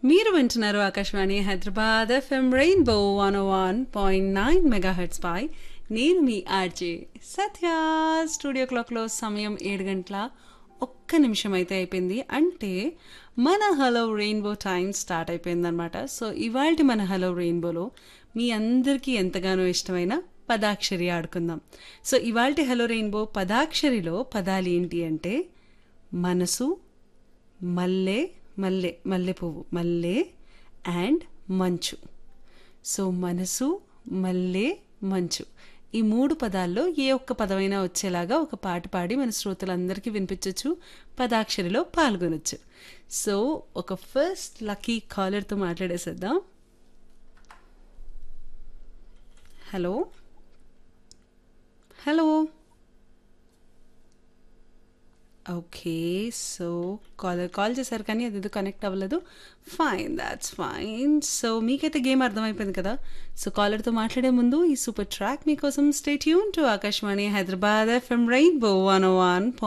మీరు వింటున్నారు Akashvani Hyderabad F M rainbow one one point nine mega hits పై నేను మీ ఆర్జే సత్య స్టూడియో క్లాక్లో సమయం ఏడు గంటల ఒక్క నిమిషం అయితే అయిపోయింది అంటే మన హలో రెయిన్బో టైం స్టార్ట్ అయిపోయింది అనమాట సో ఇవాళ మన హలో రెయిన్బోలో మీ అందరికీ ఎంతగానో ఇష్టమైన పదాక్షరి ఆడుకుందాం సో ఇవాళ హలో రెయిన్బో పదాక్షరిలో పదాలు ఏంటి అంటే మనసు మల్లె మల్లె మల్లె పువ్వు మల్లె అండ్ మంచు సో మనసు మల్లె మంచు ఈ మూడు పదాల్లో ఏ ఒక్క పదమైనా వచ్చేలాగా ఒక పాట పాడి మన శ్రోతలందరికీ వినిపించవచ్చు పదాక్షరిలో పాల్గొనొచ్చు సో ఒక ఫస్ట్ లక్కీ కాలర్తో మాట్లాడేసేద్దాం hello hello okay so call call చేశారు కానీ అది కనెక్ట్ అవ్వలేదు ఫైన్ దాట్స్ ఫైన్ సో మీకైతే గేమ్ అర్థమైపోయింది కదా సో కాలర్తో మాట్లాడే ముందు ఈ సూపర్ ట్రాక్ మీకోసం స్టేట్ యూన్ to Akashvani Hyderabad F M rainbow one one